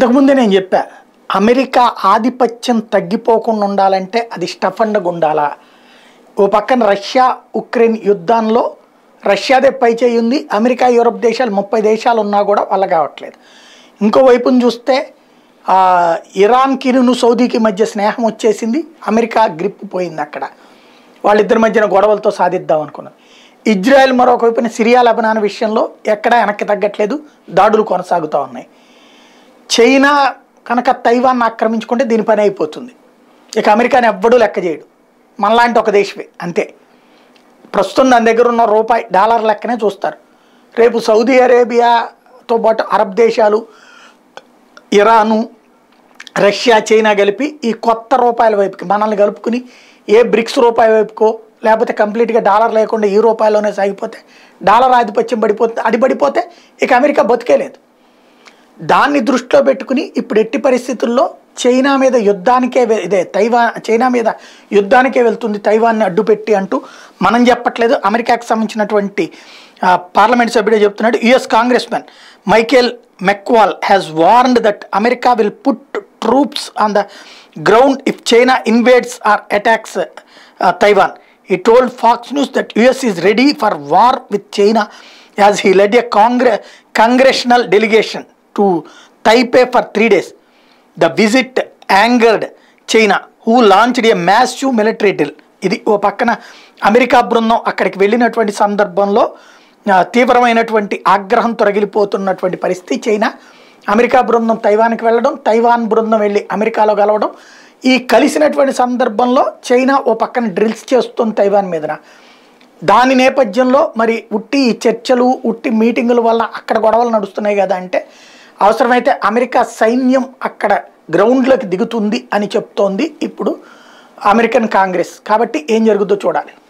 ఇంతకుముందే నేను చెప్పా అమెరికా ఆధిపత్యం తగ్గిపోకుండా ఉండాలంటే అది స్టఫండ్గా ఉండాలా ఓ పక్కన రష్యా ఉక్రెయిన్ యుద్ధాల్లో రష్యాదే పై చేయి ఉంది అమెరికా యూరప్ దేశాలు ముప్పై దేశాలు ఉన్నా కూడా వల్ల కావట్లేదు ఇంకో వైపున చూస్తే ఆ, ఇరాన్కిను సౌదీకి మధ్య స్నేహం వచ్చేసింది అమెరికా గ్రిప్ పోయింది అక్కడ వాళ్ళిద్దరి మధ్యన గొడవలతో సాధిద్దాం అనుకున్నారు ఇజ్రాయెల్ మరొక వైపున సిరియా లెబనాన్ విషయంలో ఎక్కడా వెనక్కి తగ్గట్లేదు దాడులు కొనసాగుతూ ఉన్నాయి చైనా కనుక తైవాన్ ఆక్రమించుకుంటే దీని పని అయిపోతుంది ఇక అమెరికాని ఎవ్వడూ లెక్క చేయడు మనలాంటి ఒక దేశమే అంతే ప్రస్తుతం దాని దగ్గర ఉన్న రూపాయి డాలర్ లెక్కనే చూస్తారు రేపు సౌదీ అరేబియాతో పాటు అరబ్ దేశాలు ఇరాను రష్యా చైనా కలిపి ఈ కొత్త రూపాయల వైపుకి మనల్ని కలుపుకుని ఏ బ్రిక్స్ రూపాయి వైపుకో లేకపోతే కంప్లీట్గా డాలర్ లేకుండా ఈ రూపాయలోనే సాగిపోతే డాలర్ ఆధిపత్యం పడిపోతే అది పడిపోతే ఇక అమెరికా బతికేలేదు దాన్ని దృష్టిలో పెట్టుకుని ఇప్పుడు ఎట్టి పరిస్థితుల్లో చైనా మీద యుద్ధానికే వె- ఇదే తైవాన్ చైనా మీద యుద్ధానికే వెళ్తుంది తైవాన్ని అడ్డుపెట్టి అంటూ మనం చెప్పట్లేదు అమెరికాకి సంబంధించినటువంటి ఆ, పార్లమెంట్ సభ్యుడే చెప్తున్నాడు US congressman Michael McCaul has warned that America will put troops on the ground if China invades or attacks Taiwan he told Fox News that US is ready for war with China as he led a కాంగ్రె congressional delegation to Taipei for three days the visit angered China who launched a massive military drill ఇది ఓ పక్కన America బృందం అక్కడికి వెళ్ళినటువంటి సందర్భంలో ఆ, తీవ్రమైనటువంటి ఆగ్రహం తొలగిలిపోతున్నటువంటి పరిస్థితి చైనా అమెరికా బృందం తైవాన్కి వెళ్ళడం తైవాన్ బృందం వెళ్ళి అమెరికాలో కలవడం ఈ కలిసినటువంటి సందర్భంలో చైనా ఓ పక్కన డ్రిల్స్ చేస్తుంది తైవాన్ మీదన దాని నేపథ్యంలో మరి ఉట్టి ఈ చర్చలు ఉట్టి మీటింగుల వల్ల అక్కడ గొడవలు నడుస్తున్నాయి కదా అంటే అవసరమైతే అమెరికా సైన్యం అక్కడ గ్రౌండ్లోకి దిగుతుంది అని చెప్తోంది ఇప్పుడు అమెరికన్ కాంగ్రెస్ కాబట్టి ఏం జరుగుతుందో చూడాలి